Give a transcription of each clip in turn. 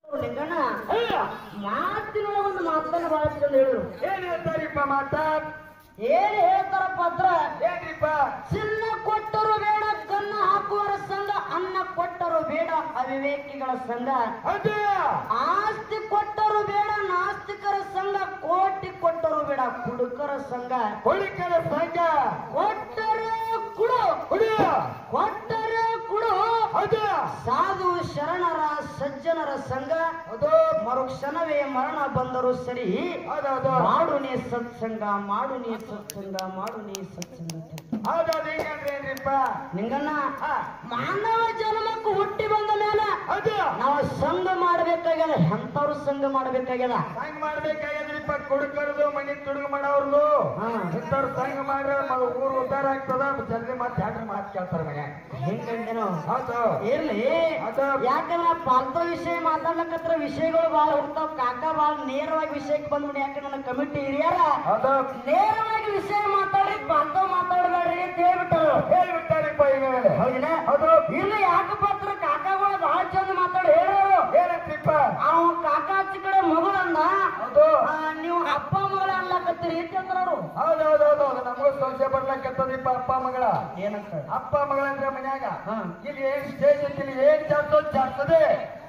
ಲಿಂಗಣ್ಣ ಮಾತಿನೊಳಗೆ ಒಂದು ಮಾತನ್ನ ಬಹಳ ಚಂದ ಹೇಳಿದ್ರು ಏನ್ ಹೇಳ್ತಾರಿಪ್ಪ ಮಾತ ಏನ್ ಹೇಳ್ತಾರಪ್ಪ ಅದ್ರ ಏನ್ರಿಪ್ಪ ಚಿನ್ನ ಕೊಟ್ಟರು ಬೇಡ ಕನ್ನ ಹಾಕುವರ ಸಂಘ ಅನ್ನ ಕೊಟ್ಟರು ಬೇಡ ಅವಿವೇಕಿಗಳ ಸಂಘ ಅದು ಆಸ್ತಿ ಕೊಟ್ಟರು ಬೇಡ ನಾಸ್ತಿಕರ ಸಂಘ ಕೋಟಿ ಕೊಟ್ಟರು ಬೇಡ ಕುಡುಕರ ಸಂಘ ಹೊಳಿಕರ ಸಂಘ ಕೊಟ್ಟರೆ ಕುಡು ಹುಡುಗ ಕೊಟ್ಟರೆ ಕುಡು ಅದು ಸಾಧು ಶರಣರ ಸಜ್ಜನರ ಸಂಘ ಅದು ಮರುಕ್ಷಣವೇ ಮರಣ ಬಂದರು ಸರಿ ಹೌದೌದು ಮಾಡು ನೀ ಸತ್ಸಂಗ ಮಾಡು ನೀ ಸತ್ಸಂಗ ಮಾಡು ನೀ ಸತ್ಸಂಗ ಹೌದೌದು ಹಿಂಗಂದ್ರೆ ಏನ್ರಿಪ್ಪ ನಿಂಗಣ್ಣ ಮಾನವ ಜನ್ಮಕ್ಕೆ ಹುಟ್ಟಿ ಬಂದ ಮೇಲೆ ಅದು ನಾವು ಸಂಘ ಮಾಡ್ಬೇಕಾಗ್ಯದ ಎಂತವ್ರು ಸಂಘ ಮಾಡ್ಬೇಕಾಗ್ಯದ ಸಂಘ ಮಾಡ್ಬೇಕಾಗಿದ್ರಿಪ್ಪ ಕುಡುಕರದು ಮನಿ ತುಡುಗು ಮಾಡೋರ್ದು ಹಾ. ಇಂಥವ್ರು ಸಂಘ ಮಾಡ್ರೆ ಮ- ಊರು ಉದ್ಧಾರ ಆಗ್ತದ ಜಲ್ದಿ ಮತ್ತೆ ಹೆಂಡ್ರ ಮಾತು ಕೇಳ್ತಾರ ಮನೆ ಹೆಂಗಂದೇನೋ ಹೌದು ಇರ್ಲಿ ಅದು ಯಾಕಂದ್ರ ಪಾಲ್ತ ವಿಷಯ ಮಾತಾಡ್ಲಕತ್ರ ವಿಷಯಗಳು ಬಾಳ ಹುಡ್ತಾವ ಕಾಕ ಬಾಳ ನೇರವಾಗಿ ವಿಷಯಕ್ಕೆ ಬಂದ್ಬಿಡಿ ಯಾಕೆ ನನ್ನ ಕಮಿಟಿ ಹಿರಿಯರ ಹೌದು ನೇರವಾಗಿ ವಿಷಯ ಮಾತಾಡಿ ಪಾಲ್ತ ಮಾತಾಡಬೇಡ್ರಿ ಅಂತ ಹೇಳ್ಬಿಟ್ಟರು ಹೇಳ್ಬಿಟ್ಟಾರಿಪ್ಪ ಈಗ ಮೇಲೆ ಹೌದಿನ ಹೌದು ಇಲ್ಲ ಯಾಕಪ್ಪ ಹತ್ರ ಕಾಕಗಳು ಬಹಳ ಚಂದ ಮಾತಾಡಿ ಹೇಳೋರು ಏನಂತ್ರಿಪ್ಪ ಅವ ಕಾಕ ಹಚ್ಚ ಕಡೆ ಮಗಳನ್ನ ಹೌದು ಆ, ನೀವು ಅಪ್ಪ ಮಗಳ ಅನ್ಲಕತ್ತೀರಿ ಅಂತ ಅಂದ್ರವ್ರು ಹೌದೌದೌದು ನಮಗೂ ಸಂಶಯ ಬರ್ಲಕ್ಕತ್ತದಿಪ್ಪ ಅಪ್ಪ ಮಗಳ ಏನಂತ ಅಪ್ಪ ಮಗಳಂದ್ರೆ ಮನ್ಯಾಗ ಹಾ. ಇಲ್ಲಿ ಏನ್ ಸ್ಟೇಜ್ ಐತಿ, ಇಲ್ಲಿ ಏನ್ ಜಾಡ್ಸೋ ಜಾಡ್ಸದೆ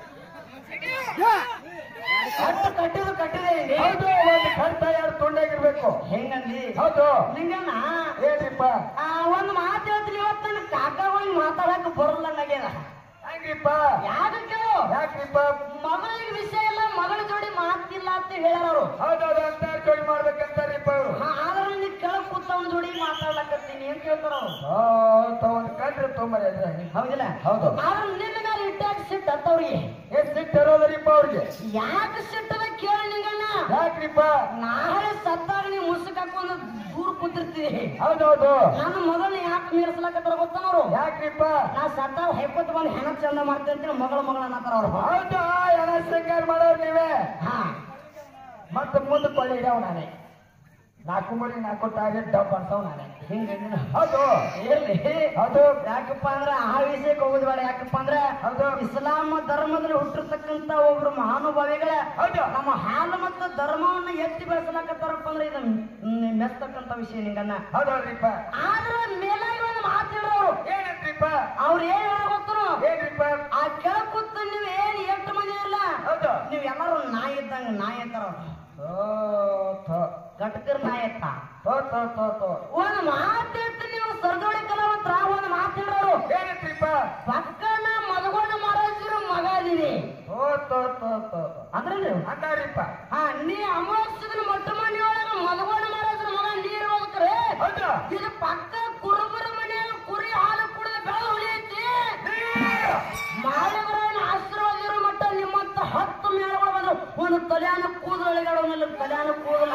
ಕಟ್ಟು ಕಟ್ಟಿದ್ದು ಕಟ್ಟಿದೆ ಇಲ್ಲಿ. ಹೌದು ಒಂದು ಕರ್ತ ಎರಡು ತುಂಡಾಗಿರ್ಬೇಕು ಹೆಂಗಂದಿ ಹೌದು ನಿಂಗಣ್ಣ ಏನ್ರಿಪ್ಪ ಆ, ಒಂದ್ ಮಾತು ಹೇಳ್ತೀನಿ ಇವತ್ತು ನನ್ನ ಕಾಕಗಳಿಗೆ ಮಾತಾಡಕ್ ಬರಲ್ಲ ಆಗ್ಯದ ಹೆಂಗ್ರಿಪ್ಪ ಯಾಕ ಕೇಳು ಯಾಕ್ರಿಪ್ಪ ಮಗಳಿಗೆ ವಿಷಯ ಇಲ್ಲ ಮಗಳ ಜೋಡಿ ಮಾತಿಲ್ಲ ಅಂತ ಹೇಳ್ಯಾರು ಹೌದೌದು ಅಂತ ಜೋಡಿ ಮಾಡ್ಬೇಕಂತಾರಿಪ್ಪ ಅವರು ಆದ್ರೆ ನೀ ಕೆಳಗ್ ಕೂತವನ್ ಜೋಡಿ ಮಾತಾಡ್ಲಕತ್ತೀನಿ ಅಂತ ಹೇಳ್ತಾರ ಅವ್ರು ಒಂದು ಕಂಡ್ರೆ ತೊಂಬರಿ ಅದ್ರ ಹೌದಿಲ್ಲ ಹೌದು ಆದ್ರೆ ನಿನ್ನ ಮೇಲೆ ಇಟ್ಟಾಗ ಸಿಟ್ಟು ಹತ್ತವ್ರಿಗೆ ಏನ್ ಸಿಟ್ಟು ತರೋದ್ರಿಪ್ಪ ಅವ್ರಿಗೆ ಯಾಕೆ ಸಿಟ್ಟದ ಕೇಳಿ ನಿಂಗಣ್ಣ ಯಾಕ್ರಿಪ್ಪ ನಾಳೆ ಸತ್ತಾಗ ನೀವು ಮುಸುಕ್ ಹಾಕೊಂಡು ದೂರ ಕೂತಿರ್ತೀವಿ ಹೌದೌದು ನನ್ನ ಮಗಳನ್ನ ಯಾಕೆ ಮೀರಿಸ್ಲಕತ್ತಾರ ಗೊತ್ತಾನವ್ರು ಯಾಕ್ರಿಪ್ಪ ನಾ ಸತ್ತಾಗ ಹೆಪ್ಪತ್ತು ಬಂದು ಹೆಣ ಚಂದ ಮಾಡ್ತೇನೆ ಅಂತೇಳಿ ಮಗಳ ಮಗಳ ಅನ್ನತ್ತಾರ ಅವ್ರು ಹೌದು ಎಣ ಶೃಂಗಾರ ಮಾಡೋರು ನೀವೇ ಹಾ ಮತ್ತೆ ಮುಂದೆ ಕೊಳ್ಳಿ ಇಡವ್ ನಾನೇ ನಾಲ್ಕು ಮಳಿ ನಾಲ್ಕು ಟಾರ್ಗೆಟ್ ಡಬ್ ಅನ್ಸವ್ ನಾನೇ ಹಿಂಗೆ ಹೌದು ಇರ್ಲಿ ಹೌದು ಯಾಕಪ್ಪ ಅಂದ್ರ ಆ ವಿಷಯಕ್ಕೆ ಹೋಗುದು ಬೇಡ ಯಾಕಪ್ಪ ಅಂದ್ರ ಹೌದು. ಇಸ್ಲಾಂ ಧರ್ಮದಲ್ಲಿ ಹುಟ್ಟಿರ್ತಕ್ಕಂತ ಒಬ್ರು ಮಹಾನುಭಾವಿಗಳ ಹೌದು ನಮ್ಮ ಹಾಲು ಮತ್ತು ಧರ್ಮವನ್ನ ಎತ್ತಿ ಬೆಳೆಸಲಾಕತ್ತಾರಪ್ಪ ಅಂದ್ರೆ ಇದು ಮ್, ಮೆಚ್ಚತಕ್ಕಂತ ವಿಷಯ ನಿಂಗನ್ನ ಹೌದಲ್ರಿಪ್ಪ ಆದ್ರ ಮೇಲಾಗಿ ಒಂದು ಮಾತು ಹೇಳೋರು ಏನಂತ್ರಿಪ್ಪ ಅವ್ರು ಏನ್ ಹೇಳೋ ಗೊತ್ತರು ಏನ್ರಿಪ್ಪ ಆ ಕೆಳ ಕೂತ ನೀವ್ ಏನ್ ಎಷ್ಟು ಮಂದಿ ಇಲ್ಲ ಹೌದು ನೀವ್ ಎಲ್ಲಾರು ನಾಯಿ ಇದ್ದಂಗ ನಾಯಿ ಎತ್ತಾರ ಥೋ, ಥೋ, ಗಟ್ಕರ್ ನಾಯಿ ಎತ್ತ ಥೋ, ಥೋ, ಥೋ, ಥೋ. ಒಂದ್ ಮಾತು ಎತ್ತ ನೀವು ಸರ್ದೋಳಿ ಕಲಾವಂತರ ಒಂದ್ ಮಾತು ಹೇಳೋರು ಏನಂತ್ರಿಪ್ಪ ಪಕ್ಕನ ಮದಗೊಂಡ ಮಹಾರಾಜರು ಮಗ ಅದೀನಿ ಥೋ, ಥೋ, ಥೋ, ಥೋ. ಅಂದ್ರೆ ನೀವು ಅಂದಾರಿಪ್ಪ ಹಾ ನೀ ಅಮಾವಾಸ್ಯದ ಮೊಟ್ಟ ಮನೆಯೊಳಗ ಮದಗೊಂಡ ಮಹಾರಾಜರ ಮಗ ನೀರ್ ಹೋಗ್ತಾರೆ ಹೌದು ಇದು ಪಕ್ಕ ಕುರುಬರ ಮನೆಯಾಗ ಕುರಿ ಹಾಲು ಕುಡಿದ ಬೆಳೆ ಉಳಿಯೈತಿ ಮಾಳಿಗರನ್ನ ಆಶೀರ್ವಾದ ಇರೋ ಮಟ್ಟ ನಿಮ್ಮಂತ ಹತ್ತು ಮೇಳಗಳು ಬಂದ್ರು ಒಂದು ತಲೆಯಾನ ಕೂದಲು ಅಳಿಗಾಡೋನಿಲ್ಲ ತಲೆಯಾನ ಕೂದಲ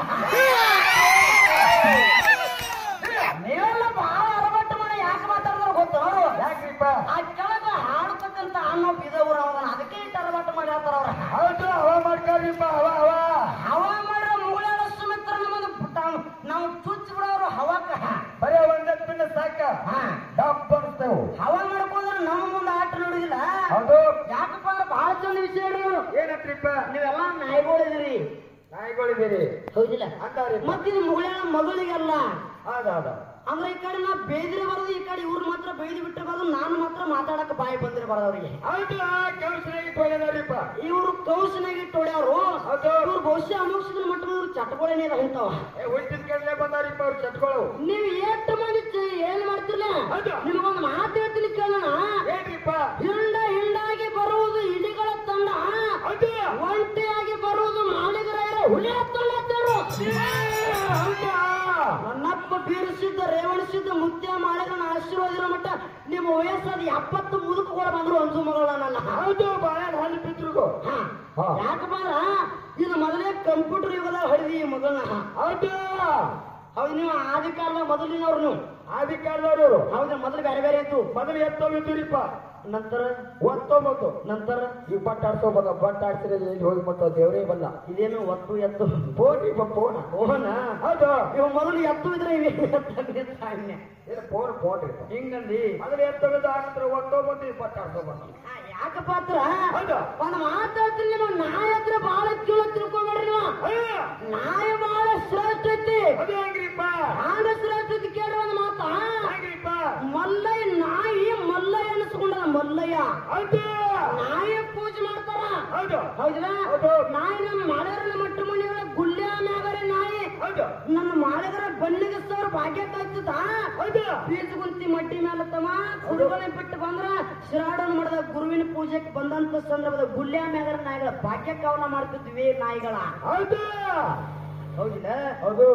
ನೀವೆಲ್ಲ ಬಹಳ ಅರಬಟ್ಟು ಮಾಡಿ ಯಾಕೆ ಮಾತಾಡಿದ್ರು ಗೊತ್ತು ಅವರು ಯಾಕ್ರಿಪ್ಪ ಆ ಕೆಳಗ ಹಾಡ್ತಕ್ಕಂತ ಅನ್ನೋ ಬಿದವ್ರು ಅವನ ಅದಕ್ಕೆ ಇಟ್ಟು ಅರಬಟ್ಟು ಮಾಡಿ ಹೇಳ್ತಾರ ಅವ್ರ ಹೌದು ಹವ ಮಾಡ್ಕೊಳ್ರಿಪ್ಪ ಹವ ಹವ ಹವ ಮಾಡ್ರ ಮುಗುಳಾಡ ಸುಮಿತ್ರ ನಮ್ಮದು ತಾವ್- ನಾವು ಚುಚ್ಚಿ ಬಿಡೋರು ಹವಕ್ಕ ಬರೀ ಒಂದೇ ಪಿಂಡ ಸಾಕ ಹಾ ಡಬ್ ಅನ್ಸ್ತೇವು ಹವ ಮಾಡ್ಕೊಂಡ್ರೆ ನಮ್ಮ ಮುಂದೆ ಆಟ ನೋಡುದಿಲ್ಲ ಹೌದು ಯಾಕಪ್ಪ ಅಂದ್ರೆ ಬಹಳ ಚಂದ ವಿಷಯ ಹೇಳ್ರಿ ಇವ್ರು. ಏನಂತ್ರಿಪ್ಪ ನೀವೆಲ್ಲ ನಾಯಿಗಳಿದಿರಿ ನಾಯಿಗಳಿದ್ದೀರಿ ಹೌದಿಲ್ಲ ಅಂದಾರಿ ಮತ್ತಿದು ಮುಗುಳ್ಯಾಳ ಮಗಳಿಗೆಲ್ಲ ಹೌದೌದು ಅಂದ್ರೆ ಈ ಕಡೆ ನಾ ಬೇಯ್ದ್ರೆ ಬರೋದು ಈ ಕಡೆ ಇವ್ರು ಮಾತ್ರ ಬೈದು ಬಿಟ್ಟರೆ ಬರೋದು ನಾನು ಮಾತ್ರ ಮಾತಾಡಕ್ಕೆ ಬಾಯಿ ಬಂದಿರಬಾರ್ದು ಅವ್ರಿಗೆ ಹೌದು ಕೆಲಸನಾಗಿ ತೊಳೆದಾರಿಪ್ಪ ಇವರು ಕೌಶನಾಗಿ ಹೊಡ್ಯಾರು ಹೌದು ಇವ್ರು ಬಹುಶಃ ಅಮೋಕ್ಷದ ಮಟ್ಟ ಇವ್ರು ಚಟಗಳೇನೆ ಇದಾವ ಇಂಥವ ಹುಟ್ಟಿದ ಕಡಲೆ ಬಂದಾರಿಪ್ಪ ಅವ್ರು ಚಟ್ಗಳು ನೀವು ಎಷ್ಟು ಮಂದಿ ಚ- ಏನ್ ಮಾಡ್ತಿಲ್ಲ ಹೌದು. ನಿಮಗೊಂದು ಮಾತು ಹೇಳ್ತೀನಿ ಕೇಳೋಣ ಏನ್ರಿಪ್ಪ ಹಿಂಡ ಹಿಂಡಾಗಿ ಬರುವುದು ಇಲಿಗಳ ತಂಡ ಹೌದು ಒಂಟಿಯಾಗಿ ಬರುವುದು ಮಾಳಿಗರಾಯರ ಹುಲಿ ಹತ್ತೊಂಬತ್ತರು ಹೌದಾ? ನನ್ನಪ್ಪ ಬೀರಿಸಿದ್ದ ರೇವಣಿಸಿದ್ದ ಮುತ್ಯ ಮಾಳಿಗನ ಆಶೀರ್ವಾದ ಇರೋ ಮಟ್ಟ ನಿಮ್ಮ ವಯಸ್ಸಾದ ಎಪ್ಪತ್ತು ಮುದುಕುಗಳು ಬಂದ್ರು ಅಂಜು ಮಗಳನ್ನ ಹೌದು ಬಾಳ ಹಾಲು ಬಿದ್ರುಗು ಹಾ. ಯಾಕಪ್ಪ ಅಂದ್ರ ಇದು ಮೊದಲೇ ಕಂಪ್ಯೂಟರ್ ಯುಗದಾಗ ಹಳಿದಿ ಈ ಮಗಳನ್ನ ಹೌದು ಹೌದು ನೀವು ಆದಿ ಕಾಲದಾಗ ಮೊದಲಿನವ್ರು ನೀವು ಅಧಿಕಾರದವರು ಹೌದು ಮೊದಲು ಬೇರೆ ಬೇರೆ ಇತ್ತು ಮೊದಲು ಎತ್ತೋಗಿದ್ದೀರಿಪ್ಪ ನಂತರ ಒತ್ತೊಂಬತ್ತು ನಂತರ ಈ ಬಟ್ ಆಡ್ಸೋ ಬಂದ ಬಟ್ ಆಡ್ಸಿರೋದು ಎಲ್ಲಿ ಹೋಗಿ ಮತ್ತ ದೇವರೇ ಬಂದ ಇದೇನು ಒತ್ತು ಎತ್ತು ಫೋನ್ ಇಪ್ಪ ಫೋನ್ ಓಹನ ಹೌದು ಇವ ಮೊದಲು ಎತ್ತು ಇದ್ರೆ ಇವೆ ಸಾಮ್ಯ ಏನು ಫೋನ್ ಫೋನ್ ಇಪ್ಪ ಹಿಂಗಂದಿ ಮೊದಲು ಎತ್ತೋಗದ ಹಾಕಿದ್ರೆ ಒತ್ತೊಂಬತ್ತು ಈ ಬಟ್ ಆಡ್ಸೋ ಬಂದ ಆ, ಯಾಕಪ್ಪ ಹತ್ರ ಹೌದು ಒಂದು ಮಾತಾಡ್ತೀನಿ ನಿಮಗೆ ಅದು ಹೆಂಗ್ರಿಪ್ಪ ಆನಸರಾಜ್ ಕೇಳುವ ಒಂದು ಮಾತಾ ಹೆಂಗ್ರಿಪ್ಪ ಮಲ್ಲಯ್ಯ ನಾಯಿ ಮಲ್ಲಯ್ಯ ಅನಿಸ್ಕೊಂಡ ಮಲ್ಲಯ್ಯ ಹೌದು ನಾಯಿ ಪೂಜೆ ಮಾಡ್ತಾರ ಹೌದು ಹೌದಿಲ್ಲ ಹೌದು. ನಾಯಿ ನಮ್ಮ ಮಾಳಗರ ಮಟ್ಟ ಮನೆಗಳ ಗುಲ್ಯ ಮ್ಯಾಗರೆ ನಾಯಿ ಹೌದು ನನ್ನ ಮಾಳಗರ ಬಣ್ಣಿಗೆ ಸರ್ ಭಾಗ್ಯ ಕಾಯ್ತದ ಹೌದು ಬೀಜ ಗುಂತಿ ಮಟ್ಟಿ ಮೇಲೆ ತಮ್ಮ ಕುಡುಗನೆ ಬಿಟ್ಟು ಬಂದ್ರ ಶಿರಾಡನ್ ಮಾಡಿದ ಗುರುವಿನ ಪೂಜೆಗೆ ಬಂದಂತ ಸಂದರ್ಭದ ಗುಲ್ಯ ಮ್ಯಾಗರ ನಾಯಿಗಳ ಭಾಗ್ಯ ಕವನ ಮಾಡ್ತಿದ್ವಿ ನಾಯಿಗಳ ಹೌದು ಹೌದಿಲ್ಲ ಹೌದು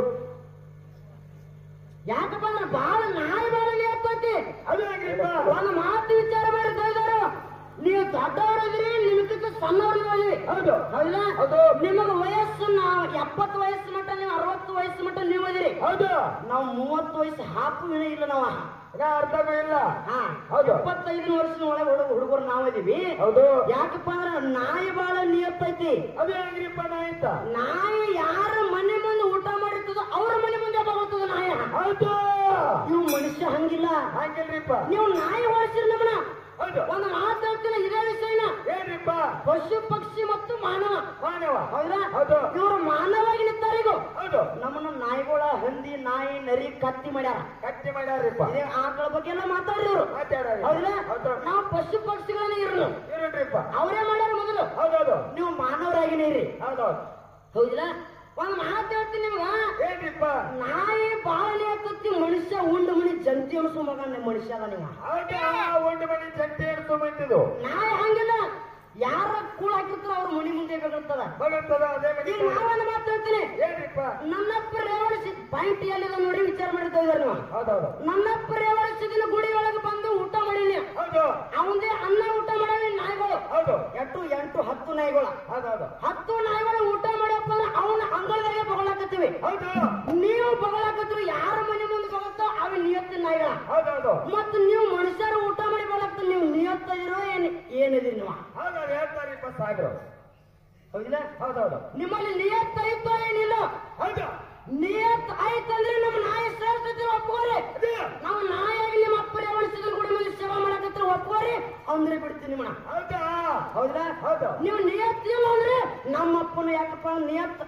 ಯಾಕಪ್ಪ ಅಂದ್ರೆ ಬಾಳ ನಾಯಿ ಬಾಳ ನೇಪತಿ ಅದು ಹೆಂಗ್ರಿಪ್ಪ ಒಂದು ಮಾತು ವಿಚಾರ ಮಾಡಿ ಕೈದಾರು ನೀವು ದೊಡ್ಡವರಿದ್ರಿ ನಿಮ್ಗಿಂತ ಸಣ್ಣವ್ರಿದ್ದೀವಿ ಹೌದು ಹೌದಿಲ್ಲ ಹೌದು. ನಿಮಗ ವಯಸ್ಸು ನಾವು ಎಪ್ಪತ್ತು ವಯಸ್ಸು ಮಟ್ಟ ನೀವು ಅರವತ್ತು ವಯಸ್ಸು ಮಟ್ಟ ನೀವು ಅದಿರಿ ಹೌದು ನಾವು ಮೂವತ್ತು ವಯಸ್ಸು ಹಾಕುವಿನ ಇಲ್ಲ ನಾವು ಇನ್ನ ಅರ್ಥವೇ ಇಲ್ಲ ಹಾ ಹೌದು. ಇಪ್ಪತ್ತೈದು ವರ್ಷದ ಒಳಗೆ ಹುಡುಗ ಹುಡುಗರು ನಾವು ಇದೀವಿ ಹೌದು ಯಾಕಪ್ಪ ಅಂದ್ರೆ ನಾಯಿ ಬಾಳ ನಿಯತ್ತೈತಿ ಅದು ಹೆಂಗ್ರಿಪ್ಪ ನಾಯಿತ ನಾಯಿ ಯಾರ ಮನೆ ಮುಂದೆ ಊಟ ಮಾಡಿರ್ತದೋ ಅವ್ರ ಮನೆ ಮುಂದೆ ಬರ್ತದ ನಾಯ ಹೌದು ಇವು ಮನುಷ್ಯ ಹಂಗಿಲ್ಲ ಹಂಗಿಲ್ರಿಪ್ಪ ನೀವು ನಾಯಿ ಹೊಡಿಸಿರಿ ನಮ್ಮನ್ನ ಹೌದು ಒಂದು ಮಾತು ಹೇಳ್ತೀನಿ ಇದೇ ವಿಷಯನ ಏನ್ರಿಪ್ಪ ಪಶು ಪಕ್ಷಿ ಮತ್ತು ಮಾನವ ಮಾನವ ಹೌದಾ ಹೌದು ಇವರು ಮಾನವಾಗಿ ನಿಂತಾರಿಗೂ ಹೌದು ನಮ್ಮನ್ನ ನಾಯಿಗಳ ಹಂದಿ ನಾಯಿ ನರಿ ಕತ್ತಿ ಮಾಡ್ಯಾರ ಕಟ್ಟಿ ಮಾಡ್ಯಾರ್ರಿಪ್ಪ ಇದೇ ಆಕಳ ಬಗ್ಗೆ ಎಲ್ಲ ಮಾತಾಡಿದ್ರು ಮಾತಾಡ್ರಿ ಹೌದಾ ಹೌದು ನಾವು ಪಶು ಪಕ್ಷಿಗಳನ್ನ ಇರಲು ಇರುಣ್ರಿಪ್ಪ ಅವರೇ ಮಾಡ್ಯಾರ ಮೊದಲು ಹೌದೌದು ನೀವು ಮಾನವರಾಗಿನೇ ಇರಿ ಹೌದೌದು ಹೌದಿಲ್ಲ ಒಂದು ಮಾತು ಹೇಳ್ತೀನಿ ನಿಮ್ಗ ಏನ್ರಿಪ್ಪ ನಾಯಿ ಬಾಳಿ ಹತ್ತತ್ತಿ ಮನುಷ್ಯ ಉಂಡು ಮನಿ ಜಂತಿ ಅನ್ಸೋ ಮಗ ನಿಮ್ಮ ಮನುಷ್ಯ ಅದ ನೀವು ಹೌದಾ ಒಂದು ಮನೆ ಜಂಟಿ ಹಿಡ್ದು ಬಂದಿದ್ದು ನಾಯಿ ಹಂಗಿಲ್ಲ ಯಾರ ಕೂಳ ಹಾಕಿರ್ತಾರ ಅವ್ರ ಮನಿ ಮುಂದೆ ಬೇಕಾಗ್ತದ ಬರುತ್ತದ ಅದೇ ಮನೆ ಈಗ ನಾವೊಂದು ಮಾತು ಹೇಳ್ತೀನಿ ಏನ್ರಿಪ್ಪ ನನ್ನಪ್ಪ ರೇವಣಿಸಿ ಪಾಯಿಂಟ್ ಎಲ್ಲಿದೆ ನೋಡಿ ವಿಚಾರ ಮಾಡ್ತಾ ಇದ್ದಾರೆ ನೀವು ಹೌದೌದು ನನ್ನಪ್ಪ ರೇವಣಿಸಿದಿನ ಗುಡಿ ಒಳಗೆ ಬಂದು ಊಟ ಮಾಡೀನಿ ಹೌದು ಅವಂದೇ ಅನ್ನ ಊಟ ಮಾಡೀನಿ ನಾಯಿಗಳು ಹೌದು ಎಂಟು ಎಂಟು ಹತ್ತು ನಾಯಿಗಳು ಹೌದೌದು ಹತ್ತು ನಾಯಿಗಳು ಊಟ ಮಾಡ್ಯಪ್ಪ ಅಂದ್ರೆ ಅವನ ಅಂಗಳದಾಗೆ ಬಗಳಾಕತ್ತೀವಿ ಹೌದು ನೀವು ಬಗಳಾಕತ್ರು ಯಾರ ಮನೆ ಮುಂದೆ ಬಗತ್ತೋ ಅವ ನಿಯತ್ತಿನ ನಾಯಿಗಳ ಹೌದೌದು ಮತ್ತು ನೀವು ಮನುಷ್ಯರು ಊಟ ಮಾಡಿ ಬಗಳಾಕ್ತ ನೀವು ನಿಯತ್ತ ಇರೋ ಏನ್ ಏನಿದ್ರಿ ನೀವು ಹೌದೌದು ಹೇಳ್ತಾರಿಪ್ಪ ಸಾಗರು ಹೌದಿಲ್ಲ ಹೌದೌದು ನಿಮ್ಮಲ್ಲಿ ನಿಯತ್ ಐತೋ ಏನಿಲ್ಲ ಹೌದು ನಿಯತ್ ಆಯ್ತಂದ್ರೆ ನಮ್ಮ ನಾಯಿ ಸೇರ್ತೈತಿ ಒಪ್ಕೋರಿ ಅದೇ ನಾವು ನಾಯಾಗಿ ನಿಮ್ಮ ಅಪ್ಪ ರೇವಣಿಸಿದ ಗುಡಿ ಮೇಲೆ ಸೇವಾ ಮಾಡಕತ್ರ ಒಪ್ಕೋರಿ ಅಂದ್ರೆ ಬಿಡ್ತೀನಿ ನಿಮ್ಮನ್ನ ಹೌದಾ ಹೌದಾ ಹೌದು ನೀವು ನಿಯತ್ ಇಲ್ಲ ಅಂದ್ರೆ ನಮ್ಮ ಅಪ್ಪನ ಯಾಕಪ್ಪ ನಿಯತ್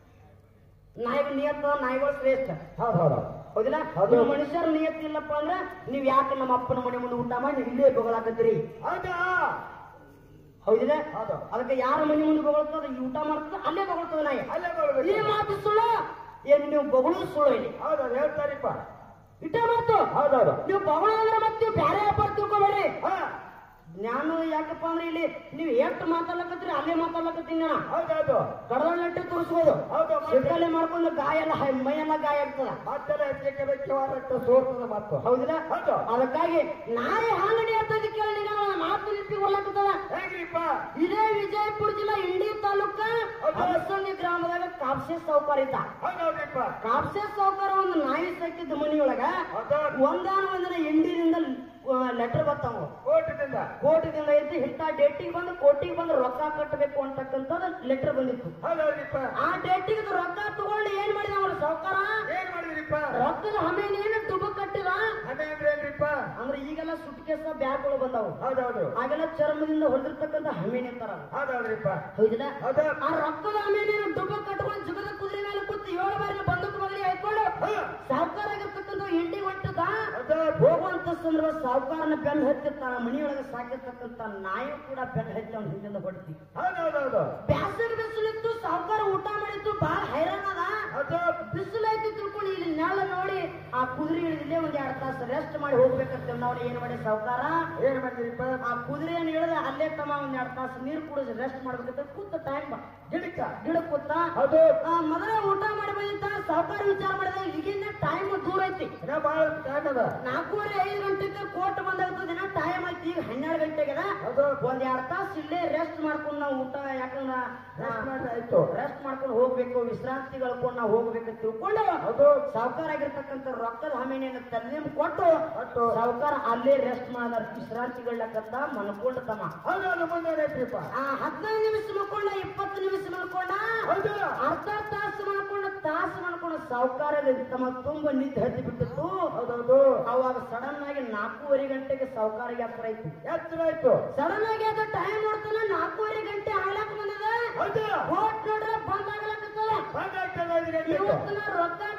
ನಾಯಿ ನಿಯತ್ ನಾಯಿಗಳು ಶ್ರೇಷ್ಠ ಹೌದು ಹೌದು ಹೌದಿಲ್ಲ ಹೌದು. ನೀವು ಮನುಷ್ಯರ ನಿಯತ್ ಇಲ್ಲಪ್ಪ ಅಂದ್ರೆ ನೀವ್ ಯಾಕೆ ನಮ್ಮ ಅಪ್ಪನ ಮನೆ ಮುಂದೆ ಊಟ ಮಾಡಿ ನೀವು ಇಲ್ಲೇ ಬಗಳಾಕತ್ತೀರಿ ಹೌದಾ ಹೌದಿಲ್ಲ ಹೌದು ಅದಕ್ಕೆ ಯಾರ ಮನೆ ಮುಂದೆ ಬಗಳ್ತದ ಈ ಊಟ ಮಾಡ್ತದ ಅಲ್ಲೇ ಬಗಳ್ತದ ನಾಯಿ ಅಲ್ಲೇ ಈ ಬರ್ಬೇಕು ಮಾತು ಸುಳ್ಳು ಏನು ನೀವು ಬಗಳು ಸುಳ್ಳು ಇಲ್ಲಿ ಹೌದೌದು ಹೇಳ್ತಾರಿಪ್ಪ ಇಟ್ಟೇ ಮಾತು ಹೌದೌದು ನೀವು ಬಗಳು ಅಂದ್ರೆ ಮತ್ತೆ ನೀವು ಬ್ಯಾರೆ ವ್ಯಾಪಾರ ತಿಳ್ಕೊಬೇಡ್ರಿ ಹಾ ಜ್ಞಾನ ಯಾಕಪ್ಪ ಅಂದ್ರೆ ಇಲ್ಲಿ ನೀವು ಎಷ್ಟು ಮಾತಾಡ್ಲಕತ್ರಿ ಅಲ್ಲೇ ಮಾತಾಡ್ಲಕತ್ತೀನಿ ನಾನು ಹೌದೌದು ಕಡದಲ್ಲಟ್ಟೆ ತೋರಿಸ್ಬೋದು ಹೌದು ಮತ್ತೆ ಸಿಕ್ಕಲ್ಲೇ ಮಾಡ್ಕೊಂಡು ಗಾಯ ಎಲ್ಲ ಹೈ- ಮೈಯೆಲ್ಲ ಗಾಯ ಆಗ್ತದ ಮತ್ತೆಲ್ಲ ಹೆಚ್ಚಿಗೆ ಬೆಚ್ಚವಾರಟ್ಟು ಸೋರ್ತದ ಮತ್ತು ಹೌದಿಲ್ಲ ಹೌದು ಅದಕ್ಕಾಗಿ ನಾಯಿ ಹಾಂಗಡಿ ಹತ್ತದ ಕೇಳಿ ನಾನು ಒಂದು ಮಾತು ನಿಂತಿ ಹೊಲಕತ್ತದ ಹೆಂಗ್ರಿಪ್ಪ ಇದೇ ವಿಜಯಪುರ ಜಿಲ್ಲಾ ಇಂಡಿ ತಾಲೂಕ ಹೌದು. ಹಲಸಂಗಿ ಗ್ರಾಮದಾಗ ಕಾಪ್ಸೆ ಸೌಕರ್ ಇದ್ದ ಹೌದೌದ್ರಿಪ್ಪ ಕಾಪ್ಸೆ ಸೌಕರ್ ಒಂದು ನಾಯಿ ಸಾಕಿದ್ದ ಮನಿಯೊಳಗ ಹೌದೌದು ಒಂದಾನ ಒಂದಿನ ಇಂಡಿದಿಂದ ಲೆಟರ್ ಬರ್ತಾವ ಕೋಟದಿಂದ ಕೋಟಿದಿಂದ ಇದ್ದು ಇಂಥ ಡೇಟಿಗೆ ಬಂದು ಕೋಟಿಗೆ ಬಂದು ರೊಕ್ಕ ಕಟ್ಟಬೇಕು ಅಂತಕ್ಕಂಥದ್ದು ಲೆಟರ್ ಬಂದಿತ್ತು ಹೌದೌದ್ರಿಪ್ಪ ಆ ಡೇಟಿಗೆ ರೊಕ್ಕ ತಗೊಂಡು ಏನ್ ಮಾಡಿದ ಅವ್ರ ಸಾವುಕಾರ ಏನ್ ಮಾಡಿದ್ರಿಪ್ಪ ರೊಕ್ಕದ ಹಮೇನೇನು ದುಬ್ಬ ಕಟ್ಟಿದ ಅದೇ ಅಂದ್ರೆ ಏನ್ರಿಪ್ಪ ಅಂದ್ರೆ ಈಗೆಲ್ಲ ಸುಟ್ಕೇಸ ಬ್ಯಾಗ್ಗಳು ಬಂದಾವು ಹೌದೌದು ಆಗೆಲ್ಲ ಚರ್ಮದಿಂದ ಹೊಡೆದಿರ್ತಕ್ಕಂಥ ಹಮೇನಿ ಅಂತಾರ ಹೌದೌದ್ರಿಪ್ಪ ಹೌದಿಲ್ಲ ಹೌದಾ ಆ ರೊಕ್ಕದ ಹಮೇನೇನು ದುಬ್ಬ ಕಟ್ಕೊಂಡು ಜುಗದ ಕುದುರೆ ಮೇಲೆ ಕೂತು ಏಳು ಬಾರಿ ಬಂದೂಕು ಬಗಲಿ ಹಾಕೊಂಡು ಹಾ ಸಾವುಕಾರ ಆಗಿರ್ತಕ್ಕಂಥ ಇಂಡಿ ಹೊಟ್ಟದ ಹೌದಾ ಹೋಗುವಂತ ಸಂದರ್ಭ ಸಾವುಕಾರನ ಬೆನ್ನ ಹತ್ತಿರ್ತಾನ ಮನಿಯೊಳಗೆ ಸಾಕಿರ್ತಕ್ಕಂಥ ನಾಯಿ ಕೂಡ ಬೆನ್ನ ಹತ್ತಿ ಅವ್ನ ಹಿಂದಿಂದ ಹೊಡ್ತಿ ಹೌದೌದೌದು ಬ್ಯಾಸಗ ಬಿಸಿಲಿತ್ತು ಸಾವುಕಾರ ಊಟ ಮಾಡಿತ್ತು ಬಹಳ ಹೈರಾಣದ ಹೌದು ಬಿಸಿಲೈತಿ ತಿಳ್ಕೊಂಡು ಇಲ್ಲಿ ನೆಲ ನೋಡಿ ಆ ಕುದುರೆ ಇಳಿದಿಲ್ಲೇ ಒಂದ್ ಎರಡ್ ತಾಸು ರೆಸ್ಟ್ ಮಾಡಿ ಹೋಗ್ಬೇಕಂತ ನಾವು ಏನ್ ಮಾಡಿ ಸಾವುಕಾರ ಏನ್ ಮಾಡಿದ್ರಿಪ್ಪ ಆ ಕುದುರೆಯನ್ನು ಇಳಿದ ಅಲ್ಲೇ ತಮ್ಮ ಒಂದ್ ಎರಡ್ ತಾಸು ನೀರು ಕುಡಿದು ರೆಸ್ಟ್ ಮಾಡ್ಬೇಕಂತ ಕೂತ ಟೈಮ್ ಗಿಡಕ್ಕ ಗಿಡ ಕೂತ ಹೌದು ಆ, ಮೊದಲೇ ಊಟ ಮಾಡಿ ಬಂದಿದ್ದ ಸಾವುಕಾರ ವಿಚಾರ ಮಾಡಿದ ಈಗಿನ ಟೈಮ್ ದೂರ ಐತಿ ಇನ್ನ ಬಾಳ ಟೈಮ್ ಅದ ನಾಲ್ಕೂವರೆ ಐದು ಗಂಟೆಗೆ ಕೋರ್ಟ್ ಬಂದಾಗ್ತದೆ ದಿನ ಟೈಮ್ ಐತಿ ಈಗ ಹನ್ನೆರಡು ಗಂಟೆಗೆದ ಹೌದು ಒಂದ್ ಎರಡ್ ತಾಸು ಇಲ್ಲೇ ರೆಸ್ಟ್ ಮಾಡ್ಕೊಂಡು ನಾವು ಊಟ ಯಾಕಂದ್ರ ರೆಸ್ಟ್ ಮಾಡಿ ಆಯ್ತು ರೆಸ್ಟ್ ಮಾಡ್ಕೊಂಡು ಹೋಗ್ಬೇಕು ವಿಶ್ರಾಂತಿ ಕಳ್ಕೊಂಡು ನಾವು ಹೋಗ್ಬೇಕು ಅಂತ ತಿಳ್ಕೊಂಡು ಹೌದು ಸಾವುಕಾರ ಆಗಿರ್ತಕ್ಕಂಥ ರೊಕ್ಕದ ಹಮೇನಿಯನ್ನು ತಲೆಮ್ ಕೊಟ್ಟು ಕೊಟ್ಟು ಸಾವುಕಾರ ಅಲ್ಲೇ ರೆಸ್ಟ್ ಮಾಡಾರ ವಿಶ್ರಾಂತಿಗಳಕ್ಕಂತ ಮನ್ಕೊಂಡ ತಮ್ಮ ಹೌದೌದು ಮುಂದೆ ಏನೈತ್ರಿಪ್ಪ ಆ ಹದಿನೈದು ನಿಮಿಷ ಮಲ್ಕೊಂಡ ಇಪ್ಪತ್ತು ನಿಮಿಷ ಮಲ್ಕೊಂಡ ಹೌದು ಅರ್ಧ ತಾಸು ಮಾಡ್ಕೊಂಡ ತಾಸು ಮಾಡ್ಕೊಂಡ ಸಾವುಕಾರ ತಮ್ಮ ತುಂಬ ನಿದ್ದೆ ಹತ್ತಿ ಬಿಟ್ಟಿತ್ತು ಹೌದೌದು ಅವಾಗ ಸಡನ್ ಆಗಿ ನಾಲ್ಕೂವರೆ ಗಂಟೆಗೆ ಸಾವುಕಾರ ವ್ಯಾಪಾರ ಆಯ್ತು ಎತ್ತರ ಆಯ್ತು ಸಡನ್ ಆಗಿ ಅದು ಟೈಮ್ ನೋಡ್ತಾನ ನಾಲ್ಕೂವರೆ ಗಂಟೆ ಆಗ್ಲಾಕ ಬಂದದ ಹೌದು ಕೋಟ್ ನೋಡ್ರ ಬಂದ್ ಆಗ್ಲಾಕತ್ತದ ಬಂದಾಗ್ತದ ಐದು ಗಂಟೆಗೆ ಇವತ್ತು ನಾ ರೊಕ್ಕ ಕಟ್ಲಿ